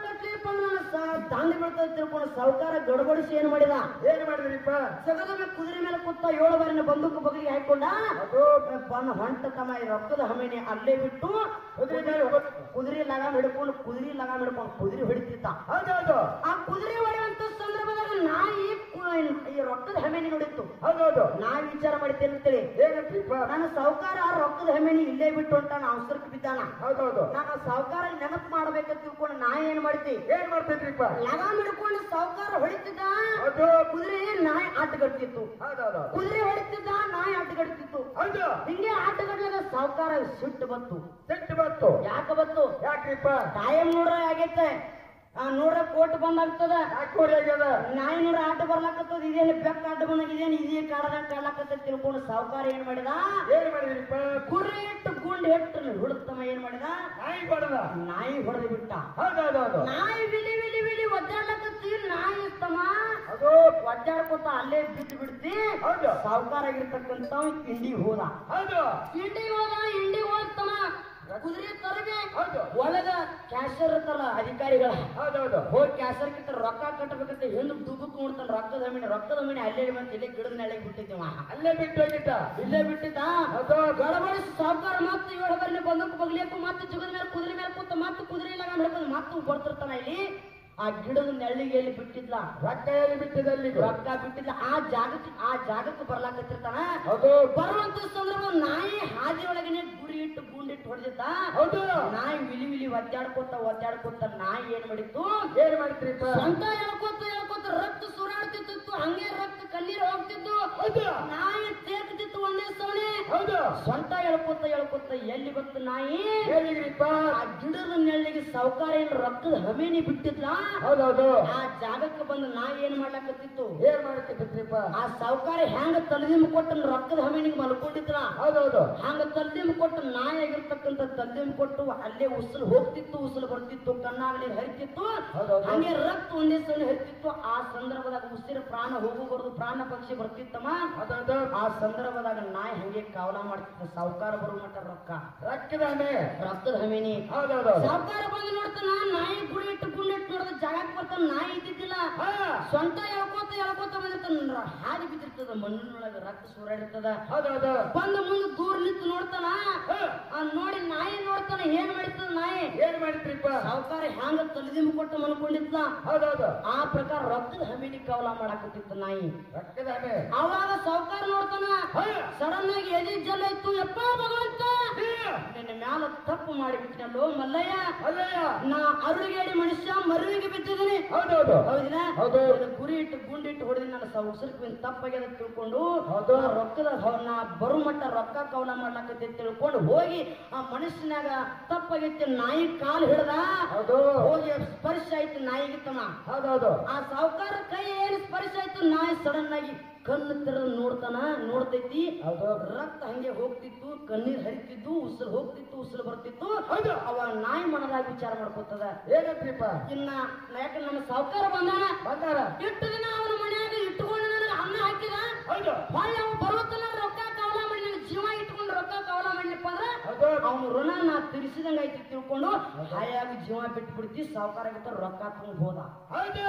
ಏನಪ್ಪ ಅಂದ್ರೆ ನನ್ನ ಸ- ದಾಂಡಿ ಬೀಳ್ತದೆ ತಿಳ್ಕೊಂಡು ಸಾವುಕಾರ ಗಡಬಡಿಸಿ ಏನ್ ಮಾಡಿದ ಏನ್ ಮಾಡಿದ್ರಿಪ್ಪ ಸಗದ ಮೇಲೆ ಕುದುರೆ ಮೇಲೆ ಕೂತ ಏಳು ಬಾರಿನ ಬಂದೂಕು ಬಗಲಿಗೆ ಹಾಕೊಂಡ ಅದು ಬಂದ ಹೊಂಟ ತಮ್ಮ ಈ ರೊಕ್ಕದ ಹಮೇನಿ ಅಲ್ಲೇ ಬಿಟ್ಟು ಕುದುರೆ ಮೇಲೆ ಹೋಗೋದು. ಕುದುರೆ ಲಗಾಮ್ ಹಿಡ್ಕೊಂಡು ಕುದುರೆ ಲಗಾಮ್ ಹಿಡ್ಕೊಂಡು ಕುದುರೆ ಹೊಡಿತಿದ್ದ ಹೌದೌದು ಆ ಕುದುರೆ ಹೊಡೆಯುವಂತ ಸಂದರ್ಭದಾಗ ನಾಯಿ ಕು- ಈ ರೊಕ್ಕದ ಹಮೇನಿ ನೋಡಿತ್ತು ಹೌದೌದು ನಾ ವಿಚಾರ ಮಾಡಿದ್ದೇನೆ ಅಂತೇಳಿ ಏನಂತ್ರಿಪ್ಪ ನನ್ನ ಸಾವುಕಾರ ರೊಕ್ಕದ ಹಮೇನಿ ಇಲ್ಲೇ ಬಿಟ್ಟು ಹೊಂಟಾನ ಅವಸರಕ್ಕೆ ಬಿದ್ದಾನ ಹೌದೌದು ನಾನು ಸಾವುಕಾರ ನೆನಪು ಮಾಡ್ಬೇಕಂತ ತಿಳ್ಕೊಂಡು ನಾ ಏನ್ ಮಾಡ್ತಿ ಏನ್ ಮಾಡ್ತಿದ್ರಿಪ್ಪ ಲಗಾಮ್ ಹಿಡ್ಕೊಂಡು ಸಾವುಕಾರ ಹೊಡಿತಿದ್ದ ಹೌದು ಕುದುರೆ ನಾಯಿ ಆಟಗಡ್ತಿತ್ತು ಹೌದೌದು ಕುದುರೆ ಹೊಡಿತಿದ್ದ ನಾಯಿ ಆಟಗಡ್ತಿತ್ತು ಹೌದು ಹಿಂಗೆ ಆಟಗಡ್ಲಾಗ ಸಾವುಕಾರ ಸಿಟ್ಟು ಬತ್ತು ಸಿಟ್ಟು ಬಂತು ಯಾಕ ಬತ್ತು ಯಾಕ್ರಿಪ್ಪ ಕಾಯಂ ನೋಡ್ರ ಆಗೈತೆ ಆ ನೋಡ್ರ ಕೋಟ್ ಬಂದಾಗ್ತದ ನಾಲ್ಕೂವರೆ ಆಗ್ಯದ ನಾಯಿ ನೋಡ್ರ ಆಟ ಬರ್ಲಾಕತ್ತದ ಇದೇನು ಬೆಕ್ಕ ಆಟ ಬಂದಾಗ ಇದೇನು ಇದೇ ಕಾಡದಾಗ ಕಾಡ್ಲಾಕತ್ತದ ತಿಳ್ಕೊಂಡು ಸಾವುಕಾರ ಏನ್ ಮಾಡಿದ ಏನ್ ಮಾಡಿದ್ರಿಪ್ಪ ಕುರಿ ಇಟ್ಟು ಗುಂಡ್ ಇಟ್ಟು ಹುಡುಕ್ತಮ್ಮ ಏನ್ ಮಾಡಿದ ನಾಯಿ ಬಡದ ನಾಯಿ ಹೊಡೆದು ಬಿಟ್ಟ ಹೌದೌದೌದು ನಾಯಿ ವಿಲಿ ವಿಲಿ ವಿಲಿ ಒದ್ದಾಡ್ಲಕತ್ತಿ ನಾಯಿ ಇತ್ತಮ್ಮ ಅದು ಒದ್ದಾಡ್ಕೊತ ಅಲ್ಲೇ ಬಿಟ್ಟು ಬಿಡ್ತಿ ಹೌದು ಸಾವುಕಾರ ಆಗಿರ್ತಕ್ಕಂತ ಇಂಡಿಗೆ ಹೋದ ಹೌದು ಇಂಡಿಗೆ ಹೋದ ಇಂಡಿಗೆ ಹೋಗ್ತಮ್ಮ ಕುದುರೆ ತರಗೆ ಹೌದು ಒಳಗ ಕ್ಯಾಶರ್ ಇರ್ತಲ್ಲ ಅಧಿಕಾರಿಗಳ ಹೌದೌದು ಹೋಗಿ ಕ್ಯಾಶರ್ ಕಿತ್ತ ರೊಕ್ಕ ಕಟ್ಟಬೇಕಂತ ಹಿಂದ್ ದುಬ್ಬಕ್ ನೋಡ್ತಾನ ರೊಕ್ಕದ ಮೀನು ರೊಕ್ಕದ ಮೀನು ಅಲ್ಲೇ ಬಂತ ಇಲ್ಲೇ ಗಿಡದ ನೆಲೆಗೆ ಬಿಟ್ಟಿದ್ದೀವ ಅಲ್ಲೇ ಬಿಟ್ಟು ಹೋಗಿದ್ದ ಇಲ್ಲೇ ಬಿಟ್ಟಿದ್ದ ಹೌದು ಗಡಬಡಿಸಿ ಸಾವುಕಾರ ಮತ್ತೆ ಏಳು ಬರಲಿ ಬಂದಕ್ಕೆ ಬಗ್ಲಿಯಕ್ಕೂ ಮತ್ತೆ ಜುಗದ ಮೇಲೆ ಕುದುರೆ ಮೇಲೆ ಕೂತ ಮತ್ತೆ ಕುದುರೆ ಲಗ ಹಿಡ್ಕೊಂಡು ಮತ್ತೆ ಬರ್ತಿರ್ತಾನ ಇಲ್ಲಿ ಆ ಗಿಡದ ನೆಳ್ಳಿಗೆ ಎಲ್ಲಿ ಬಿಟ್ಟಿದ್ಲ ರೊಕ್ಕ ಎಲ್ಲಿ ಬಿಟ್ಟಿದಲ್ಲಿ ರೊಕ್ಕ ಬಿಟ್ಟಿದ್ಲ ಆ ಜಾಗಕ್ಕೆ ಆ ಜಾಗಕ್ಕೆ ಬರ್ಲಾಕತ್ತಿರ್ತಾನ ಹೌದು ಬರುವಂತ ಸಂದರ್ಭ ನಾಯಿ ಹಾದಿ ಒಳಗನೆ ಗುರಿ ಇಟ್ಟು ಗುಂಡಿಟ್ಟು ಹೊಡೆದಿದ್ದ ಹೌದು ನಾಯಿ ವಿಲಿ ವಿಲಿ ಒದ್ದಾಡ್ಕೋತ ಒದ್ದಾಡ್ಕೋತ ನಾಯಿ ಏನ್ ಮಾಡಿತ್ತು ಏನ್ ಮಾಡ್ತೀರಿಪ್ಪ ಸ್ವಂತ ಹೇಳ್ಕೋತ ಹೇಳ್ಕೋತ ರಕ್ತ ಸುರಾಡ್ತಿತ್ತು ಹಂಗೆ ರಕ್ತ ಕಣ್ಣೀರ್ ಹೋಗ್ತಿದ್ದು ಹೌದು ನಾಯಿ ತೇಗ್ತಿತ್ತು ಒಂದೇ ಸವಣೆ ಹೌದು ಸ್ವಂತ ಹೇಳ್ಕೋತ ಹೇಳ್ಕೋತ ಎಲ್ಲಿ ಬಂತು ನಾಯಿ ಹೇಳಿದ್ರಿಪ್ಪ ಆ ಗಿಡದ ನೆಳ್ಳಿಗೆ ಸಾವುಕಾರ ಏನ್ ರಕ್ತದ ಹಮೇನಿ ಬಿಟ್ಟಿದ್ಲ ಹೌದೌದು ಆ ಜಾಗಕ್ಕೆ ಬಂದು ನಾಯಿ ಏನ್ ಮಾಡ್ಲಾಕತ್ತಿತ್ತು ಏನ್ ಮಾಡ್ತಿದ್ರಿಪ್ಪ ಆ ಸಾವುಕಾರ ಹೆಂಗ ತಲೆದಿಮ್ ಕೊಟ್ಟು ರಕ್ತದ ಹಮೇನಿಗೆ ಮಲ್ಕೊಂಡಿದ್ರ ಹೌದೌದು ಹಂಗ ತಲ್ದಿಮ್ ಕೊಟ್ಟು ನಾಯಿ ಆಗಿರ್ತಕ್ಕಂಥ ತಲ್ದಿಮ್ ಕೊಟ್ಟು ಅಲ್ಲೇ ಉಸಿರು ಹೋಗ್ತಿತ್ತು ಉಸಿರು ಬರ್ತಿತ್ತು ಕಣ್ಣಾಗಲಿ ಹರಿತಿತ್ತು ಹೌದೌದು. ಹಂಗೆ ರಕ್ತ ಒಂದೇ ಸಲ ಹರಿತಿತ್ತು ಆ ಸಂದರ್ಭದಾಗ ಉಸಿರು ಪ್ರಾಣ ಹೋಗು ಬರೋದು ಪ್ರಾಣ ಪಕ್ಷಿ ಬರ್ತಿತ್ತಮ್ಮ ಹೌದೌದು ಆ ಸಂದರ್ಭದಾಗ ನಾಯಿ ಹಂಗೆ ಕಾವಲ ಮಾಡ್ತಿತ್ತು ಸಾವುಕಾರ ಬರುವ ಮಟ್ಟ ರೊಕ್ಕ ರೊಕ್ಕದಾನೆ ರಕ್ತದ ಹಮೇನಿ ಹೌದೌದು ಸಾವುಕಾರ ಬಂದು ನೋಡ್ತಾನ ನಾಯಿ ಗುಡಿ ಇಟ್ಟು ಗುಂಡಿ ಇಟ್ಟು ನೋಡಿದ ಜಾಗಕ್ಕೆ ಬರ್ತಾನ ನಾಯಿ ಇದ್ದಿದ್ದಿಲ್ಲ ಹಾ ಸ್ವಂತ ಹೇಳ್ಕೋತ ಹೇಳ್ಕೋತ ಬಂದಿರ್ತಾನ ಹಾದಿ ಬಿದ್ದಿರ್ತದ ಮಣ್ಣಿನೊಳಗ ರಕ್ತ ಸೂರಾಡಿರ್ತದ ಹೌದೌದು ಬಂದ ಮುಂದೆ ದೂರ ನಿಂತು ನೋಡ್ತಾನ ಹಾ. ಆ ನೋಡಿ ನಾಯಿ ನೋಡ್ತಾನ ಏನ್ ಮಾಡಿರ್ತದ ನಾಯಿ ಏನ್ ಮಾಡಿದ್ರಿಪ್ಪ ಸಾವುಕಾರ ಹ್ಯಾಂಗ ತಲೆದಿಮ್ ಕೊಟ್ಟು ಮಲ್ಕೊಂಡಿದ್ದ ಹೌದೌದು ಆ ಪ್ರಕಾರ ರಕ್ತದ ಹಮಿನಿ ಕವಲ ಮಾಡಾಕತ್ತಿತ್ತು ನಾಯಿ ರೊಕ್ಕದಾನೆ ಅವಾಗ ಸಾವುಕಾರ ನೋಡ್ತಾನ ಹಾ. ಸಡನ್ ಆಗಿ ಎದಿ ಜಲ ಇತ್ತು ಯಪ್ಪ ಭಗವಂತ ನಿನ್ನ ಮ್ಯಾಲ ತಪ್ಪು ಮಾಡಿಬಿಟ್ಟಿನಲ್ಲೋ ಮಲ್ಲಯ್ಯ ಅಲ್ಲಯ್ಯ ನಾ ಅರುಗೇಡಿ ಮನುಷ್ಯ ಮರುವಿಗೆ ಬಿದ್ದಿದ್ದೀನಿ ಹೌದೌದು ಹೌದಿನ ಹೌದು. ಇದು ಗುರಿ ಇಟ್ಟು ಗುಂಡಿಟ್ಟು ಹೊಡೆದು ನನ್ನ ಸ ಉಸಿರಿಗೆ ತಪ್ಪಾಗ್ಯದ ಅಂತ ತಿಳ್ಕೊಂಡು ಹೌದು. ಆ ರೊಕ್ಕದ ಹ- ನಾ ಬರು ಮಟ್ಟ ರೊಕ್ಕ ಕವಲ ಮಾಡ್ಲಾಕತ್ತೆ ತಿಳ್ಕೊಂಡು ಹೋಗಿ ಆ ಮನುಷ್ಯನಾಗ ತಪ್ಪಾಗೈತಿ ನಾಯಿ ಕಾಲು ಹಿಡ್ದ ಹೌದು ಹೋಗಿ ಸ್ಪರ್ಶ ಆಯ್ತು ನಾಯಿಗೆ ತಮ್ಮ ಹೌದೌದು ಆ ಸಾವುಕಾರ ಕೈ ಏನು ಸ್ಪರ್ಶ ಆಯ್ತು ನಾಯಿ ಸಡನ್ ಆಗಿ ಕಣ್ಣು ತೆರೆದು ನೋಡ್ತಾನ ನೋಡ್ತೈತಿ ಹೌದು ರಕ್ತ ಹಂಗೆ ಹೋಗ್ತಿತ್ತು ಕಣ್ಣೀರ್ ಹರಿತಿದ್ದು ಉಸಿರು ಹೋಗ್ತಿತ್ತು ಉಸಿರು ಬರ್ತಿತ್ತು ಹೌದು ಅವ ನಾಯಿ ಮನದಾಗ ವಿಚಾರ ಮಾಡ್ಕೋತದ ಏನಂತ್ರಿಪ್ಪ ಇನ್ನ ಯಾಕಂದ್ರೆ ನಮ್ಮ ಸಾವುಕಾರ ಬಂದಾನ ಬಂದಾರ ಇಟ್ಟು ದಿನ ಅವನ ಮನ್ಯಾಗ ಇಟ್ಟುಕೊಂಡು ನನಗೆ ಅನ್ನ ಹಾಕಿದ ಹೌದು ಹೊಳ್ಳಿ ಅವ್ನು ಬರುತ್ತನ ರೊಕ್ಕ ಕವಲ ಮಾಡಿ ನನ್ನ ಜೀವ ಇಟ್ಕೊಂಡು ರೊಕ್ಕ ಕವಲ ಮಾಡ್ಲಿಪ್ಪ ಅಂದ್ರೆ ಹೌದು ಅವನು ಋಣ ನಾ ತಿರ್ಸಿದಂಗ ಐತಿ ತಿಳ್ಕೊಂಡು ಹಾಯಾಗಿ ಜೀವ ಬಿಟ್ಟು ಬಿಡ್ತಿ ಸಾವುಕಾರ ರೊಕ್ಕ ತಗೊಂಡು ಹೋದ ಹೌದು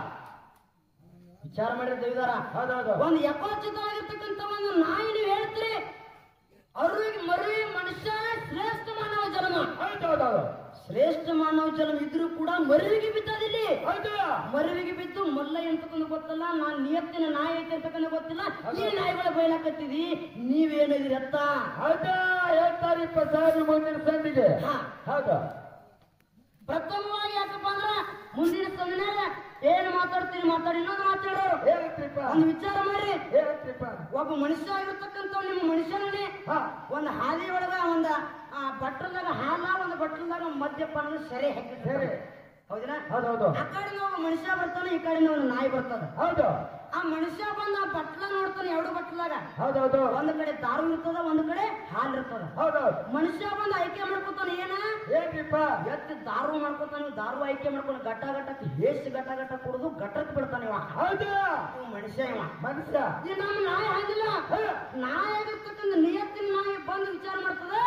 ವಿಚಾರ ಮಾಡಿದ ದೇವಿದಾರ ಹೌದೌದು ಒಂದು ಯಥೋಚಿತವಾಗಿರ್ತಕ್ಕಂಥ ಒಂದು ನಾಯಿ ನೀವು ಹೇಳ್ತೀರಿ ಅವ್ರಿಗೆ ಮರುವಿ ಮನುಷ್ಯ ಶ್ರೇಷ್ಠ ಮಾನವ ಜನ್ಮ ಹೌದೌದೌದು ಶ್ರೇಷ್ಠ ಮಾನವ ಜನ್ಮ ಇದ್ರೂ ಕೂಡ ಮರುವಿಗೆ ಬಿದ್ದದಿಲ್ಲಿ ಹೌದು ಮರುವಿಗೆ ಬಿದ್ದು ಮಲ್ಲ ಎಂತಕ್ಕಂದು ಗೊತ್ತಲ್ಲ ನಾನ್ ನಿಯತ್ತಿನ ನಾಯಿ ಐತೆ ಅಂತಕ್ಕಂದು ಗೊತ್ತಿಲ್ಲ ಈ ನಾಯಿಗಳ ಬಯಲಾಕತ್ತಿದಿ ನೀವೇನಿದ್ರಿ ಅತ್ತ ಹೌದಾ ಹೇಳ್ತಾರಿಪ್ಪ ಸಾವಿರ ಮುಂದಿನ ಸಂದಿಗೆ ಹಾ. ಹೌದು ಪ್ರಥಮವಾಗಿ ಯಾಕಪ್ಪ ಅಂದ್ರ ಮುಂದಿನ ಸಮಯನಾಗ ಏನ್ ಮಾತಾಡ್ತೀರಿ ಮಾತಾಡಿ ಇನ್ನೊಂದು ಮಾತಾಡೋರು ಏನಂತ್ರಿಪ್ಪ ಒಂದು ವಿಚಾರ ಮಾಡಿ ಏನಂತ್ರಿಪ್ಪ ಒಬ್ಬ ಮನುಷ್ಯ ಆಗಿರ್ತಕ್ಕಂಥ ನಿಮ್ಮ ಮನುಷ್ಯನಲ್ಲಿ ಹಾ ಒಂದು ಹಾದಿ ಒಳಗ ಒಂದ ಆ ಬಟ್ಲದಾಗ ಹಾಲ ಒಂದು ಬಟ್ಲದಾಗ ಮದ್ಯಪಾನ ಸೆರೆ ಹಾಕಿರ್ತಾರೆ ಸರಿ. ಹೌದಿನ ಹೌದೌದು ಆ ಕಡೆಯಿಂದ ಒಬ್ಬ ಮನುಷ್ಯ ಬರ್ತಾನೆ ಈ ಕಡೆಯಿಂದ ಒಂದು ನಾಯಿ ಬರ್ತದ ಹೌದು ಆ ಮನುಷ್ಯ ಬಂದ ಆ ಬಟ್ಲ ನೋಡ್ತಾನೆ ಎರಡು ಬಟ್ಲಾಗ ಹೌದೌದು ಒಂದ್ ಕಡೆ ದಾರು ಇರ್ತದ ಒಂದ್ ಕಡೆ ಹಾಲ್ ಇರ್ತದ ಹೌದೌದು ಮನುಷ್ಯ ಬಂದ ಆಯ್ಕೆ ಮಾಡ್ಕೊತಾನ ಏನ ಏನ್ರಿಪ್ಪ ಎತ್ತಿ ದಾರು ಮಾಡ್ಕೊತಾನ ಇವ್ ದಾರು ಆಯ್ಕೆ ಮಾಡ್ಕೊಂಡು ಗಟ್ಟ ಗಟ್ಟಕ್ಕೆ ಹೇಸಿ ಗಟ್ಟ ಗಟ್ಟ ಕುಡಿದು ಗಟ್ಟಕ್ಕೆ ಬಿಡ್ತಾನ ಇವ ಹೌದು ಇವ್ ಮನುಷ್ಯ ಇವ ಮನುಷ್ಯ ಈ ನಮ್ಮ ನಾಯಿ ಹಾಗಿಲ್ಲ ಹಾ. ನಾಯಿ ಆಗಿರ್ತಕ್ಕಂಥ ನಿಯತ್ತಿನ ನಾಯಿ ಬಂದು ವಿಚಾರ ಮಾಡ್ತದ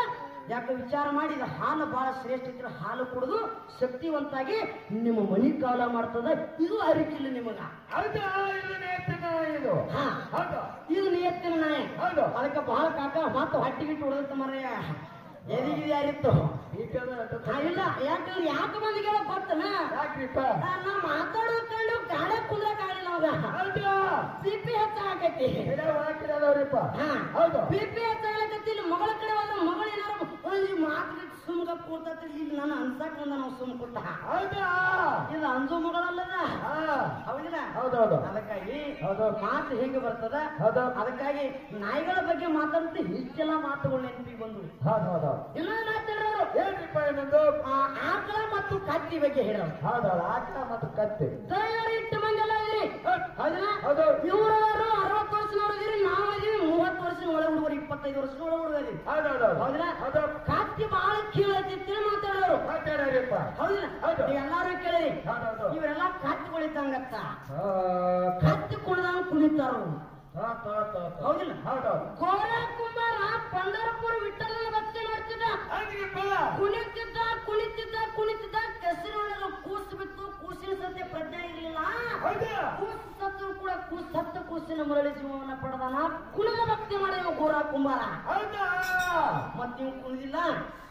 ಯಾಕೆ ವಿಚಾರ ಮಾಡಿ ಇದು ಹಾಲು ಬಹಳ ಶ್ರೇಷ್ಠ ಇದ್ರೆ ಹಾಲು ಕುಡಿದು ಶಕ್ತಿವಂತಾಗಿ ನಿಮ್ಮ ಮನಿ ಕಾಲ ಮಾಡ್ತದ ಇದು ಅರಿಕಿಲ್ಲ ನಿಮಗ ಹೌದಾ ಇದು ನೇತ್ರ ಇದು ಹಾ ಹೌದು ಇದು ನಿಯತ್ತಿನ ನಾಯ ಹೌದು ಅದಕ್ಕೆ ಬಹಳ ಕಾಕ ಮತ್ತೆ ಹೊಟ್ಟಿಗಿಟ್ಟು ಹೊಡೆದ ಮರೆಯ ಎದಿಗಿದೆ ಯಾರಿತ್ತು ಈಟದ ಹಾ, ಇಲ್ಲ ಯಾಕಂದ್ರೆ ಯಾಕೆ ಮಂದಿಗೆ ಗೊತ್ತನ ಯಾಕ್ರಿಪ್ಪ ನಾ ಮಾತಾಡೋದ್ ಕಂಡು ಗಾಳಿ ಕುಂದ್ರಕ್ ಆಗಿಲ್ಲ ಅವಾಗ ಹೌದಾ ಬಿ ಪಿ ಹೆಚ್ಚಾಗೈತಿ ಗಿಡ ಹಾಕಿರೋದವ್ರಿಪ್ಪ ಹಾ ಹೌದು ಬಿ ಪಿ ಹೆಚ್ಚಾಗೈತಿ ಇಲ್ಲಿ ಮಗಳ ಕಡೆ ಹೋದ ಮಗಳು ಏನಾರ ಒಂದು ಮಾತು ಸುಮ್ಗ ಕೂತೈತಿ ಇಲ್ಲಿ ನಾನು ಅನ್ಸಕ್ ಬಂದ ನಾವು ಸುಮ್ ಕೂತ ಹೌದಾ ಇದು ಅಂಜು ಮಗಳಲ್ಲದ ಹಾ ಹೌದಿಲ್ಲ ಹೌದೌದು ಅದಕ್ಕಾಗಿ ಹೌದು. ಮಾತು ಹೆಂಗೆ ಬರ್ತದ ಹೌದು. ಅದಕ್ಕಾಗಿ ನಾಯಿಗಳ ಬಗ್ಗೆ ಮಾತಾಡುತ್ತೆ ಇಷ್ಟೆಲ್ಲ ಮಾತುಗಳು ನೆನಪಿಗೆ ಬಂದು ಹೌದು ಹೌದು ಇನ್ನೊಂದು ಮಾತಾಡೋರು ಏನ್ರಿಪ್ಪ ಇನ್ನೊಂದು ಆಕಳ ಮತ್ತು ಕತ್ತಿ ಬಗ್ಗೆ ಹೇಳೋರು ಹೌದೌದು ಆಟ ಮತ್ತು ಕತ್ತಿ ದಯವಿಟ್ಟು ಇಟ್ಟು ಮಂದಿಲ್ಲ ಇದ್ರಿ ಹೌದಾ ಹೌದು ಇವರು ಅರವತ್ತು ವರ್ಷನವ್ರು ಇದೀರಿ ನಾವು ಇದೀವಿ ಮೂವತ್ತು ವರ್ಷ ಒಳ ಹುಡುಗರು ಇಪ್ಪತ್ತೈದು ವರ್ಷ ಒಳ ಹುಡುಗರಿ ಹೌದೌದು ಹೌದಾ ಹೌದು ಕತ್ತಿ ಬಹಳ ಕೀಳತಿ ಮಾತಾಡೋರು ಮಾತಾಡ್ರಿಪ್ಪ ಹೌದಿಲ್ಲ ಹೌದು. ಎಲ್ಲಾರು ಕೇಳಿರಿ ಹೌದೌದು ಇವರೆಲ್ಲ ಕತ್ತಿಗಳಿದ್ದಂಗತ್ತ ಹಾ, ಕತ್ತಿ ಕುಡ್ದಂಗ ಕುಣಿತಾರು ಹಾ, ಹಾ, ಹಾ, ಹಾ. ಹೌದಿಲ್ಲ ಹೌದೌದು ಗೋರ ಕುಮಾರ ಪಂಡರಪುರ ವಿಠಲನ ಭಕ್ತಿ ಮಾಡ್ತಿದ್ದ ಹಂಗ್ರಿಪ್ಪ ಕುಣಿತಿದ್ದ ಕುಣಿತಿದ್ದ ಕುಣಿತಿದ್ದ ಕೆಸರಿನೊಳಗ ಕೂಸು ಬಿತ್ತು ಕೂಸಿನ ಸತ್ಯ ಪ್ರಜ್ಞೆ ಇರಲಿಲ್ಲ ಹೌದಾ ಕೂಸು ಸತ್ತು ಕೂಡ ಕೂಸು ಸತ್ತ ಕೂಸಿನ ಮರಳಿ ಜೀವನ ಪಡೆದಾನ ಕುಣಿದ ಭಕ್ತಿ ಮಾಡಿದ ಗೋರ ಕುಮಾರ ಹೌದಾ ಮತ್ ನೀವು ಕುಣಿದಿಲ್ಲ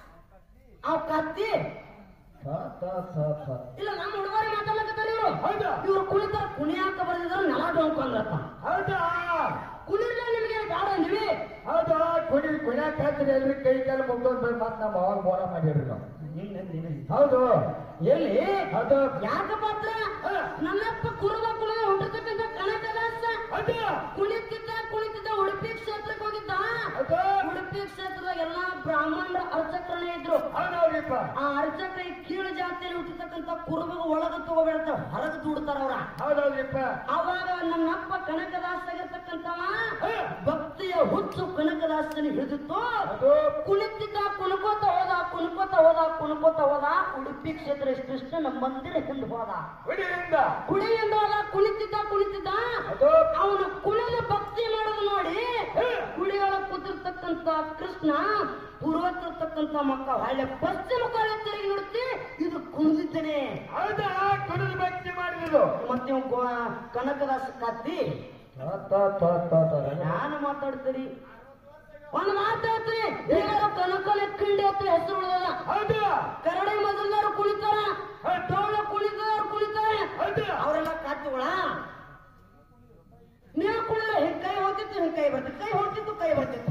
ಅವ್ ಕತ್ತಿ ಹಾ, ಹಾ, ಹಾ, ಹಾ. ಇಲ್ಲ ನಮ್ಮ ಹುಡುಗರು ಮಾತಾಡ್ಲಕತ್ತಾರ ಇವ್ರು ಹೌದಾ ಇವ್ರು ಕುಣಿತಾರ ಕುಣಿಯಾಕ ಬರ್ದಿದ್ರು ನೆಲ ಡೊಂಕೊಂಡ್ರತ್ತ ಹೌದಾ ಕುಣಿಲ್ಲ ನಿಮಗೆ ಬೇಡ ನೀವೇ ಹೌದಾ ಕುಡಿ ಕುಡಿಯಾಕ ಹಾಕ್ರಿ ಎಲ್ರಿ ಕೈ ಕಾಲು ಮುಗ್ದೊಂದು ಮತ್ತೆ ನಮ್ಮ ಅವಾಗ ಬೋರ ಮಾಡಿರಿ ನಾವು ಹೌದು ಎಲ್ಲಿ ಹೌದು ಯಾಕ ಪಾತ್ರ ನನ್ನಪ್ಪ ಕುರುಬ ಕುಲದ ಹುಟ್ಟತಕ್ಕಂಥ ಕನಕದಾಸ ಹೌದು ಕುಣಿತಿದ್ದ ಕುಣಿತಿದ್ದ ಉಡುಪಿ ಕ್ಷೇತ್ರಕ್ಕೆ ಹೋಗಿದ್ದ ಹೌದು ಉಡುಪಿ ಕ್ಷೇತ್ರದ ಎಲ್ಲಾ ಬ್ರಾಹ್ಮಣರ ಅರ್ಚಕರನೇ ಇದ್ರು ಹೌದೌದ್ರಿಪ್ಪ ಆ ಅರ್ಚಕರ ಈ ಕೀಳು ಜಾತಿಯಲ್ಲಿ ಹುಟ್ಟಿರ್ತಕ್ಕಂಥ ಕುರುಬಗ ಒಳಗ ತಗೋಬೇಡ ಹೊರಗ ದುಡ್ತಾರ ಅವ್ರ ಹೌದೌದ್ರಿಪ್ಪ ಅವಾಗ ನನ್ನಪ್ಪ ಕನಕದಾಸ ಆಗಿರ್ತಕ್ಕಂಥವ ಹಾ. ಭಕ್ತಿಯ ಹುಚ್ಚು ಕನಕದಾಸನ ಹಿಡಿದಿತ್ತು ಹೌದು ಕುಣಿತಿದ್ದ ಕುಣ್ಕೋತ ಹೋದ ಕುಣ್ಕೋತ ಹೋದ ಕುಣ್ಕೋತ ಹೋದ ಉಡುಪಿ ಕ್ಷೇತ್ರ ಕೃಷ್ಣನ ಮಂದಿರ ಹಿಂದೆ ಹೋದ ಕುಡಿಯಿಂದ ಕುಣಿಯಿಂದ ಹೋದ ಕುಣಿತಿದ್ದ ಕುಣಿತಿದ್ದ ಹೌದು ಅವನು ಕುಣಿದ ಭಕ್ತಿ ಮಾಡೋದು ನೋಡಿ ಕುಡಿಯೊಳ ಕೂತಿರ್ತಕ್ಕಂತ ಕೃಷ್ಣ ಪೂರ್ವತ್ತಿರ್ತಕ್ಕಂತ ಮಕ್ಕ ಹಳ್ಳಿ ಪಶ್ಚಿಮ ಕಾಲ ತಿರುಗಿ ನೋಡುತ್ತಿ ಇದು ಕುಣಿದಿದ್ದೇನೆ ಹೌದಾ ಕುಡಿದು ಭಕ್ತಿ ಮಾಡಿದ್ರು ಮತ್ತೆ ಇವ್ ಗೋ- ಕನಕದಾಸ ಕತ್ತಿ ನಾನು ಮಾತಾಡ್ತೀರಿ ಒಂದು ಮಾತಾಡ್ತೀರಿ ಎಲ್ಲರೂ ಕನಕನ ಕಿಂಡಿ ಅಂತ ಹೆಸರು ಉಳಿದದ ಹೌದು ಕರಡಿ ಮೊದಲದವ್ರು ಕುಣಿತಾರ ಟೋಳ ಕುಣಿತದವ್ರು ಕುಣಿತಾರೆ ಹೌದು ಅವರೆಲ್ಲ ಕಾತುಗಳ ನೀವು ಕುಣಿದ್ರೆ ಹಿಂಗ್ ಕೈ ಹೋಗ್ತಿತ್ತು ಹಿಂಗ್ ಕೈ ಬರ್ತಿತ್ತು ಕೈ ಹೋಗ್ತಿತ್ತು ಕೈ ಬರ್ತಿತ್ತು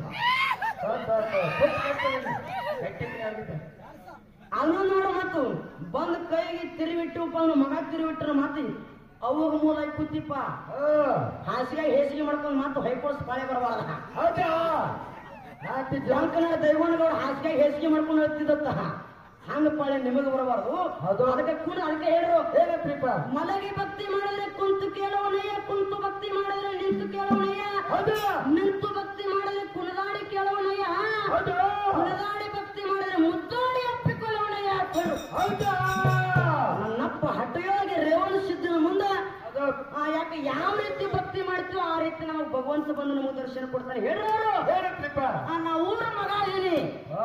ಅನ್ನು ನೋಡು ಮತ್ತು ಬಂದ್ ಕೈಗೆ ತಿರುವಿಟ್ಟು ಬಂದು ಮಗ ತಿರುವಿಟ್ಟರ ಮಾತಿ ಅವಾಗ ಮೂಲ ಕೂತಿಪ್ಪ ಹಾಸಿಗೆ ಹೇಸಿಗೆ ಮಾಡ್ಕೊಂಡು ಮತ್ತೆ ಹೊಯ್ಕೊಳ್ಸ್ ಪಾಳೆ ಬರಬಾರ್ದ ಹೌದಾ ನಾಲ್ಕು ಜನ ಜಂಕನ ದೈವನಗೌಡ ಹಾಸಿಗೆ ಹೇಸಿಗೆ ಮಾಡ್ಕೊಂಡು ಹೋಗ್ತಿದ್ದತ್ತ ಹಂಗ ಪಾಳೆ ನಿಮಗೆ ಬರಬಾರ್ದು ಹೌದು. ಅದಕ್ಕೆ ಕುಣ ಅದಕ್ಕೆ ಹೇಳಿದ್ರು ಏನಪ್ಪ ಮಲಗಿ ಭಕ್ತಿ ಮಾಡಿದ್ರೆ ಕುಂತು ಕೇಳವನಯ್ಯ ಕುಂತು ಭಕ್ತಿ ಮಾಡಿದ್ರೆ ನಿಂತು ಕೇಳವನಯ್ಯ ಹೌದು ನಿಂತು ಭಕ್ತಿ ಮಾಡಿದ್ರೆ ಕುಣದಾಡಿ ಕೇಳವನಯ್ಯ ಹೌದು ಕುಣದಾಡಿ ಭಕ್ತಿ ಮಾಡಿದ್ರೆ ಮುದ್ದಾಡಿ ಅಪ್ಪಿಕೊಳ್ಳವನಯ್ಯ ಅಂತ ಹೇಳು. ಹೌದಾ ನನ್ನಪ್ಪ ಹಠಯೋಗಿ ರೇವಣ ಸಿದ್ಧನ ಮುಂದೆ ಅದು ಆ, ಯಾಕೆ ಯಾವ ರೀತಿ ಭಕ್ತಿ ಮಾಡ್ತೀವೋ ಆ ರೀತಿ ನಾವು ಭಗವಂತ ಬಂದು ನಮಗೆ ದರ್ಶನ ಕೊಡ್ತಾರೆ ಹೇಳೋರು ಏನಪ್ಪ ನಾ ಊರ ಮಗ ಇದೀನಿ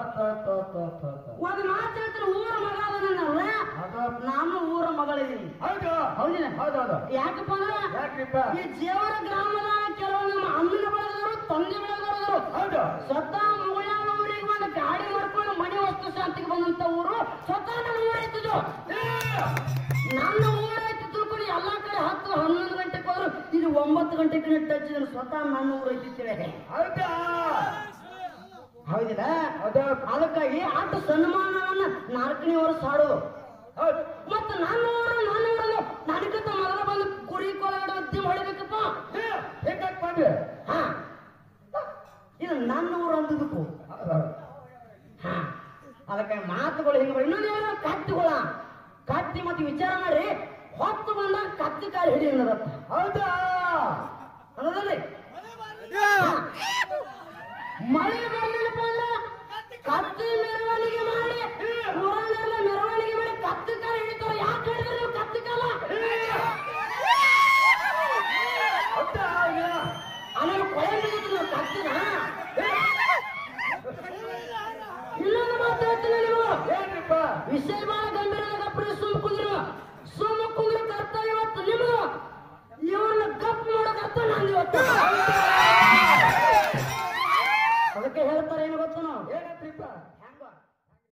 ಒಂದು ಮಾತು ಹೇಳ್ತಾರೆ ಊರ ಮಗ ಅದನ್ನಲ್ಲ ಅದು ನಾನು ಊರ ಮಗಳಿದೀನಿ ಹೌದು ಹೌದಿಲ್ಲ ಹೌದೌದು ಯಾಕಪ್ಪ ಅಂದ್ರೆ ಯಾಕ್ರಿಪ್ಪ ಈ ಜೇವರ ಗ್ರಾಮದ ಕೆಲವು ನಮ್ಮ ಅಮ್ಮನ ಬೆಳೆದವರು ತಂದೆ ಬೆಳೆದವರು ಹೌದು ಸ್ವತಃ ಮುಗಳಾನ ಊರಿಗೆ ಒಂದು ಗಾಡಿ ಮಾಡ್ಕೊಂಡು ಮನೆ ವಸ್ತು ಶಾಂತಿಗೆ ಬಂದಂತ ಊರು ಸ್ವತಃ ನನ್ನ ಊರಾಯ್ತಿದ್ದು ನನ್ನ ಊರಾಯ್ತು ತಿಳ್ಕೊಂಡು ಎಲ್ಲಾ ಕಡೆ ಹತ್ತು ಹನ್ನೊಂದು ಗಂಟೆಗೆ ಹೋದ್ರು ಇದು ಒಂಬತ್ತು ಗಂಟೆಗೆ ನೆಟ್ಟು ಹಚ್ಚಿದ್ರೆ ಸ್ವತಃ ನನ್ನ ಊರೈತಿದ್ದೇವೆ ಹೌದಾ ಹೌದಿಲ್ಲ ಹೌದು ಅದಕ್ಕಾಗಿ ಆಟ ಸನ್ಮಾನವನ್ನ ನಾಲ್ಕನೇ ವರ್ಷ ಹಾಡೋದು ಹೌದು ಮತ್ತೆ ನನ್ನ ಊರು ನನ್ನ ಊರನ್ನು ನನಗಿಂತ ಮೊದಲ ಬಂದು ಕುರಿ ಕೊಳಗಡೆ ಉದ್ಯಮ ಹೊಡಿಬೇಕಪ್ಪ ಹೇಗಾಕ್ ಬಂದ್ರೆ ಹಾ ಇದು ನನ್ನ ಊರು ಅಂದದಕ್ಕೂ ಹಾ ಅದಕ್ಕೆ ಮಾತುಗಳು ಹಿಂಗೆ ಬರ್- ಇನ್ನೊಂದು ಏನೋ ಕತ್ತಿಗಳ ಕತ್ತಿ ಮತ್ತೆ ವಿಚಾರ ಮಾಡಿ ಹೊತ್ತು ಬಂದಾಗ ಕತ್ತಿ ಕಾಲು ಹಿಡಿ ಅನ್ನೋದತ್ತ ಹೌದಾ ಅನ್ನೋದಲ್ಲಿ ಮಳೆ ಬರ್ಲಿಲ್ಲಪ್ಪ ಅಂದ್ರೆ ಕತ್ತಿ ಮೆರವಣಿಗೆ ಮಾಡಿ ಊರನ್ನೆಲ್ಲ ಮೆರವಣಿಗೆ ಮಾಡಿ ಕತ್ತಿ ಕಾಲ ಹಿಡಿತಾರ ಯಾಕೆ ಹಿಡಿದ್ರೆ ನೀವು ಕತ್ತಿ ಕಾಲ ಹೌದಾ ಈಗ? ಆಮೇಲೆ ಕೊಳೆ ಹಿಡಿದ್ರು ಕತ್ತಿನ ಇನ್ನೊಂದು ಹೇಳ್ತೀನಿ ನಿಮಗೆ ಏನ್ರಿಪ್ಪ ವಿಷಯ ಬಹಳ ಗಂಭೀರ ಗಪ್ಪಡಿ ಸುಮ್ ಕುಂದ್ರು ಸುಮ್ ಕುಂದ್ರು ಕರ್ತವ್ಯ ಇವತ್ತು ನಿಮ್ದು ಇವ್ರನ್ನ ಗಪ್ ಮಾಡೋ ಕರ್ತವ್ಯ ನಂದು ಇವತ್ತು ಅದಕ್ಕೆ ಹೇಳ್ತಾರೆ ಏನು ಗೊತ್ತ ನಾವು ಏನಂತ್ರಿಪ್ಪ ಹೆಂಗ